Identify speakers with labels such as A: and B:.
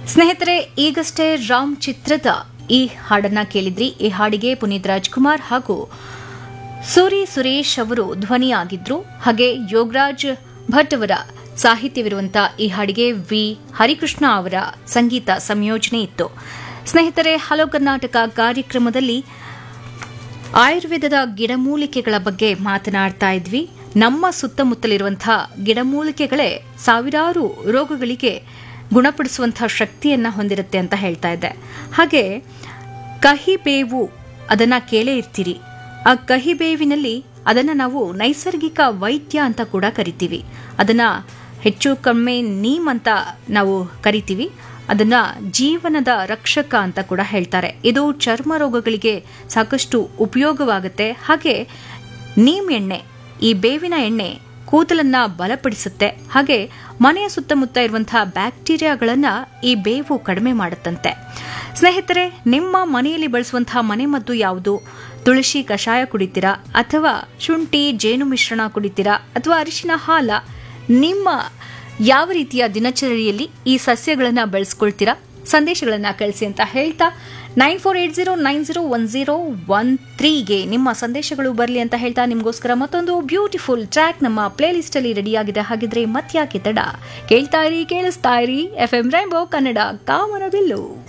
A: ಸ್ನೇಹಿತರೆ ಈಗಷ್ಟೇ ರಾಮ್ ಚಿತ್ರದ ಈ ಹಾಡನ್ನ ಕೇಳಿದ್ರಿ ಈ ಹಾಡಿಗೆ ಪುನೀತ್ ರಾಜ್ಕುಮಾರ್ ಹಾಗೂ ಸೂರಿ ಸುರೇಶ್ ಅವರು ಧ್ವನಿಯಾಗಿದ್ರು ಹಾಗೆ ಯೋಗರಾಜ್ ಭಟ್ ಅವರ ಸಾಹಿತ್ಯವಿರುವಂತಹ ಈ ಹಾಡಿಗೆ ವಿ ಹರಿಕೃಷ್ಣ ಅವರ ಸಂಗೀತ ಸಂಯೋಜನೆ ಇತ್ತು ಸ್ನೇಹಿತರೆ ಹಲೋ ಕರ್ನಾಟಕ ಕಾರ್ಯಕ್ರಮದಲ್ಲಿ ಆಯುರ್ವೇದದ ಗಿಡಮೂಲಿಕೆಗಳ ಬಗ್ಗೆ ಮಾತನಾಡ್ತಾ ಇದ್ವಿ ನಮ್ಮ ಸುತ್ತಮುತ್ತಲಿರುವಂತಹ ಗಿಡಮೂಲಿಕೆಗಳೇ ಸಾವಿರಾರು ರೋಗಗಳಿಗೆ ಗುಣಪಡಿಸುವಂತಹ ಶಕ್ತಿಯನ್ನ ಹೊಂದಿರುತ್ತೆ ಅಂತ ಹೇಳ್ತಾ ಇದ್ದೆ ಹಾಗೆ ಕಹಿ ಬೇವು ಅದನ್ನ ಕೇಳೇ ಇರ್ತೀರಿ ಆ ಕಹಿ ಬೇವಿನಲ್ಲಿ ಅದನ್ನ ನಾವು ನೈಸರ್ಗಿಕ ವೈದ್ಯ ಅಂತ ಕೂಡ ಕರಿತೀವಿ ಅದನ್ನ ಹೆಚ್ಚು ಕಡಿಮೆ ನೀಮ್ ಅಂತ ನಾವು ಕರಿತೀವಿ ಅದನ್ನ ಜೀವನದ ರಕ್ಷಕ ಅಂತ ಕೂಡ ಹೇಳ್ತಾರೆ ಇದು ಚರ್ಮ ರೋಗಗಳಿಗೆ ಸಾಕಷ್ಟು ಉಪಯೋಗವಾಗುತ್ತೆ ಹಾಗೆ ನೀಮ್ ಎಣ್ಣೆ ಈ ಬೇವಿನ ಎಣ್ಣೆ ಕೂದಲನ್ನ ಬಲಪಡಿಸುತ್ತೆ ಹಾಗೆ ಮನೆಯ ಸುತ್ತಮುತ್ತ ಇರುವಂತಹ ಬ್ಯಾಕ್ಟೀರಿಯಾಗಳನ್ನ ಈ ಬೇವು ಕಡಿಮೆ ಮಾಡುತ್ತಂತೆ ಸ್ನೇಹಿತರೆ ನಿಮ್ಮ ಮನೆಯಲ್ಲಿ ಬಳಸುವಂತಹ ಮನೆಮದ್ದು ಯಾವುದು ತುಳಸಿ ಕಷಾಯ ಕುಡಿತೀರಾ ಅಥವಾ ಶುಂಠಿ ಜೇನು ಮಿಶ್ರಣ ಕುಡಿತೀರಾ ಅಥವಾ ಅರಿಶಿನ ಹಾಲ ನಿಮ್ಮ ಯಾವ ರೀತಿಯ ದಿನಚರಿಯಲ್ಲಿ ಈ ಸಸ್ಯಗಳನ್ನು ಬೆಳೆಸ್ಕೊಳ್ತೀರಾ ಸಂದೇಶಗಳನ್ನು ಕಳಿಸಿ ಅಂತ ಹೇಳ್ತಾ nine four eight zero nine zero one zero one ತ್ರೀಗೆ ನಿಮ್ಮ ಸಂದೇಶಗಳು ಬರಲಿ ಅಂತ ಹೇಳ್ತಾ ನಿಮಗೋಸ್ಕರ ಮತ್ತೊಂದು ಬ್ಯೂಟಿಫುಲ್ ಟ್ರ್ಯಾಕ್ ನಮ್ಮ ಪ್ಲೇ ಲಿಸ್ಟಲ್ಲಿ ರೆಡಿಯಾಗಿದೆ ಹಾಗಿದ್ರೆ ಮತ್ಯಾಕೆ ತಡ ಕೇಳ್ತಾ ಇರಿ ಕೇಳಿಸ್ತಾ ಇರಿ ಎಫ್ ಎಂ ರೈಂಬೋ ಕನ್ನಡ ಕಾಮನಬಿಲ್ಲು